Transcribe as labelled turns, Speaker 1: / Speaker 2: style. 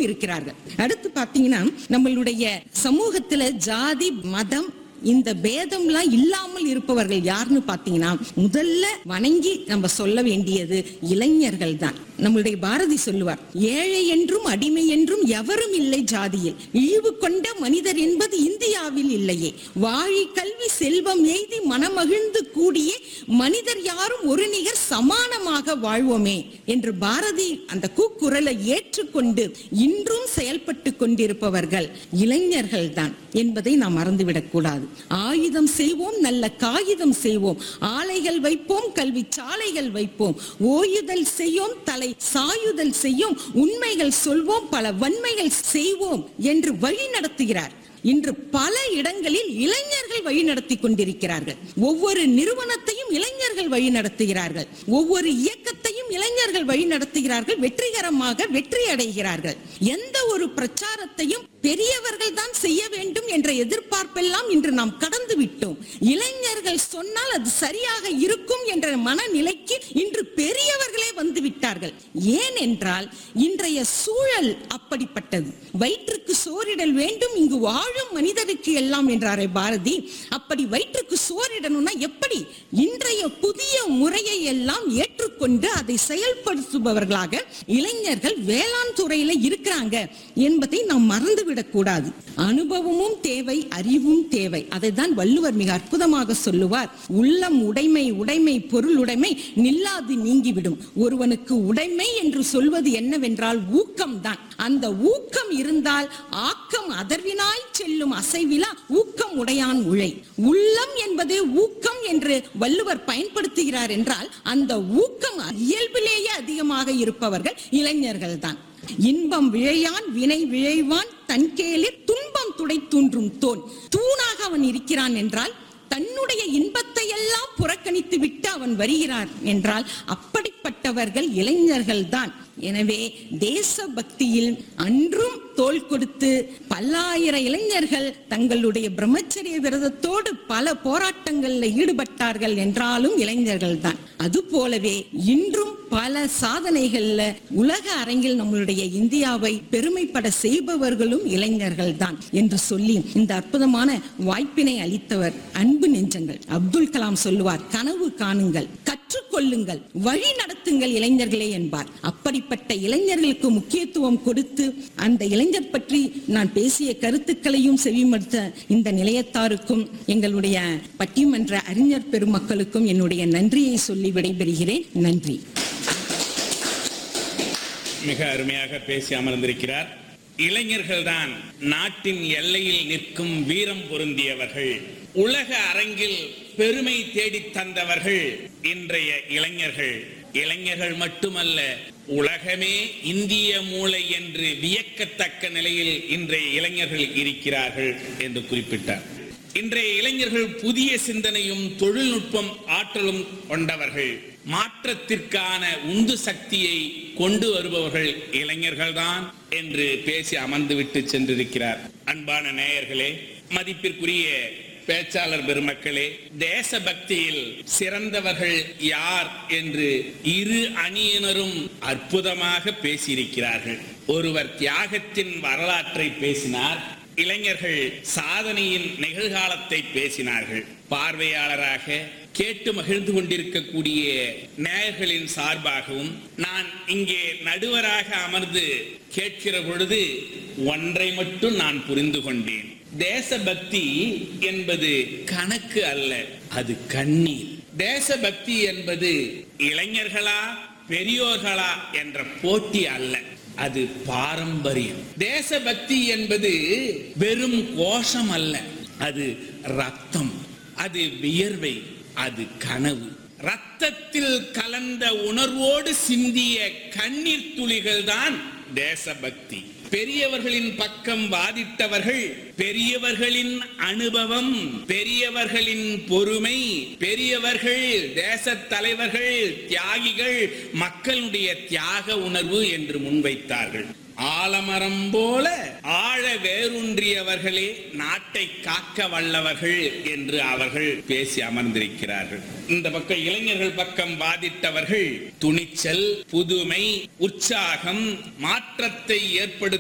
Speaker 1: நிலையிலும் இருக்கிறார்கள் அடுத்து பாத்தீங்கன்னா நம்மளுடைய சமூகத்துல ஜாதி மதம் இந்த பேதம்லாம் இல்லாமல் இருப்பவர்கள் யாருன்னு பாத்தீங்கன்னா முதல்ல வணங்கி நம்ம சொல்ல வேண்டியது இளைஞர்கள் தான் நம்மளுடைய பாரதி சொல்லுவார் ஏழை என்றும் அடிமை என்றும் எவரும் இல்லை ஜாதியில் இழிவு கொண்ட மனிதர் என்பது இந்தியாவில் இல்லையே வாழி கல்வி செல்வம் எய்தி மனமகிழ்ந்து கூடிய மனிதர் யாரும் ஒரு நிகர் சமானமாக வாழ்வோமே என்று பாரதி அந்த கூக்குரலை ஏற்றுக்கொண்டு இன்றும் செயல்பட்டு கொண்டிருப்பவர்கள் இளைஞர்கள் தான் என்பதை நாம் மறந்துவிடக் கூடாது ஆயுதம் செய்வோம் நல்ல காகிதம் செய்வோம் ஆலைகள் வைப்போம் கல்வி சாலைகள் வைப்போம் ஓயுதல் செய்யோம் தலை சாயுதல் செய்யும் உண்மைகள் சொல்வோம் பல வன்மைகள் செய்வோம் என்று வழி நடத்துகிறார் இன்று பல இடங்களில் இளைஞர்கள் வழி நடத்தி கொண்டிருக்கிறார்கள் ஒவ்வொரு நிறுவனத்தையும் இளைஞர்கள் வழி நடத்துகிறார்கள் ஒவ்வொரு இயக்கத்தையும் இளைஞர்கள் வழி நடத்துகிறார்கள் வெற்றிகரமாக வெற்றி அடைகிறார்கள் எந்த ஒரு பிரச்சாரத்தையும் பெரியவர்கள் தான் செய்ய வேண்டும் என்ற எதிர்பார்ப்பெல்லாம் இன்று நாம் கடந்து விட்டோம் இளைஞர்கள் சொன்னால் அது சரியாக இருக்கும் என்ற மனநிலைக்கு இன்று பெரியவர்களே வந்து விட்டார்கள் ஏன் என்றால் இன்றைய சூழல் அப்படிப்பட்டது வயிற்றுக்கு சோறிடல் வேண்டும் இங்கு வாழும் மனிதருக்கு எல்லாம் என்றாரே பாரதி அப்படி வயிற்றுக்கு சோறிடணும்னா எப்படி இன்றைய புதிய முறையை எல்லாம் ஏற்றுக்கொண்டு அதை செயல்படுத்துபவர்களாக இளைஞர்கள் வேளாண் துறையில இருக்கிறாங்க என்பதை நாம் மறந்துவிடக் கூடாது அனுபவமும் தேவை அறிவும் தேவை அதை தான் வள்ளுவர் மிக அற்புதமாக சொல்லுவார் உள்ளம் உடைமை உடைமை பொருள் உடைமை நில்லாது நீங்கிவிடும் ஒருவனுக்கு உடைமை என்று சொல்வது என்னவென்றால் ஊக்கம் தான் அந்த ஊக்கம் இருந்தால் ஆக்கம் அதர்வினாய் செல்லும் அசைவிலா ஊக்கம் உடையான் உழை உள்ளம் என்பதே ஊக்கம் என்று வள்ளுவர் பயன்படுத்துகிறார் என்றால் அந்த ஊக்கம் இயல்பிலேயே அதிகமாக இருப்பவர்கள் இளைஞர்கள் தான் இன்பம் விழையான் வினை விழைவான் தன்கேலில் துன்பம் துடை தூன்றும் தோன் தூணாக அவன் இருக்கிறான் என்றால் தன்னுடைய இன்பத்தை எல்லாம் புறக்கணித்து விட்டு அவன் வருகிறான் என்றால் அப்படிப்பட்டவர்கள் இளைஞர்கள் தான் எனவே தேச பக்தியில் அன்றும் தோள் கொடுத்து பல்லாயிரம் இளைஞர்கள் தங்களுடைய பிரம்மச்சரிய விரதத்தோடு பல போராட்டங்கள்ல ஈடுபட்டார்கள் என்றாலும் இளைஞர்கள் தான் அது போலவே இன்றும் பல சாதனைகள்ல உலக அரங்கில் நம்மளுடைய இந்தியாவை பெருமைப்பட செய்பவர்களும் இளைஞர்கள் தான் என்று சொல்லி இந்த அற்புதமான வாய்ப்பினை அளித்தவர் அன்பு நெஞ்சங்கள் அப்துல் கலாம் சொல்லுவார் கனவு காணுங்கள் கற்றுக்கொள்ளுங்கள் வழி நடத்துங்கள் இளைஞர்களே என்பார் அப்படிப்பட்ட இளைஞர்களுக்கு முக்கியத்துவம் கொடுத்து அந்த இளைஞர் பற்றி நான் பேசிய கருத்துக்களையும் செவிமடுத்த இந்த நிலையத்தாருக்கும் எங்களுடைய பட்டிமன்ற அறிஞர் பெருமக்களுக்கும் என்னுடைய நன்றியை சொல்லி விடைபெறுகிறேன் நன்றி
Speaker 2: மிக அருமையாக பேசி அமர்ந்திருக்கிறார் இளைஞர்கள்தான் நாட்டின் எல்லையில் நிற்கும் வீரம் பொருந்தியவர்கள் உலக அரங்கில் பெருமை தேடித் தந்தவர்கள் இன்றைய இளைஞர்கள் இளைஞர்கள் மட்டுமல்ல உலகமே இந்திய மூளை என்று வியக்கத்தக்க நிலையில் இன்றைய இளைஞர்கள் இருக்கிறார்கள் என்று குறிப்பிட்டார் இன்றைய இளைஞர்கள் புதிய சிந்தனையும் தொழில்நுட்பம் ஆற்றலும் கொண்டவர்கள் மாற்றத்திற்கான உந்து சக்தியை கொண்டு வருபவர்கள் இளைஞர்கள்தான் என்று பேசி அமர்ந்துவிட்டு சென்றிருக்கிறார் அன்பான நேயர்களே மதிப்பிற்குரிய பேச்சாளர் பெருமக்களே தேசபக்தியில் சிறந்தவர்கள் யார் என்று இரு அணியினரும் அற்புதமாக பேசியிருக்கிறார்கள் ஒருவர் தியாகத்தின் வரலாற்றை பேசினார் இளைஞர்கள் சாதனையின் நிகழ்காலத்தை பேசினார்கள் பார்வையாளராக கேட்டு மகிழ்ந்து கொண்டிருக்கக்கூடிய நேயர்களின் சார்பாகவும் நான் இங்கே நடுவராக அமர்ந்து கேட்கிற பொழுது ஒன்றை மட்டும் நான் புரிந்து கொண்டேன் தேசபக்தி என்பது கணக்கு அல்ல அது கண்ணீர் தேசபக்தி என்பது இளைஞர்களா பெரியோர்களா என்ற போட்டி அல்ல அது பாரம்பரியம் தேசபக்தி என்பது வெறும் கோஷம் அல்ல அது ரத்தம் அது வியர்வை அது கனவு ரத்தத்தில் கலந்த உணர்வோடு சிந்திய கண்ணீர் துளிகள் தான் தேசபக்தி பெரியவர்களின் பக்கம் வாதிட்டவர்கள் பெரியவர்களின் அனுபவம் பெரியவர்களின் பொறுமை பெரியவர்கள் தேச தலைவர்கள் தியாகிகள் மக்களுடைய தியாக உணர்வு என்று முன்வைத்தார்கள் ஆலமரம் போல ஆழ வேரூன்றியவர்களே நாட்டை காக்க வல்லவர்கள் என்று அவர்கள் பேசி அமர்ந்திருக்கிறார்கள் இந்த பக்கம் இளைஞர்கள் பக்கம் வாதிட்டவர்கள் துணிச்சல் புதுமை உற்சாகம் மாற்றத்தை ஏற்படுத்த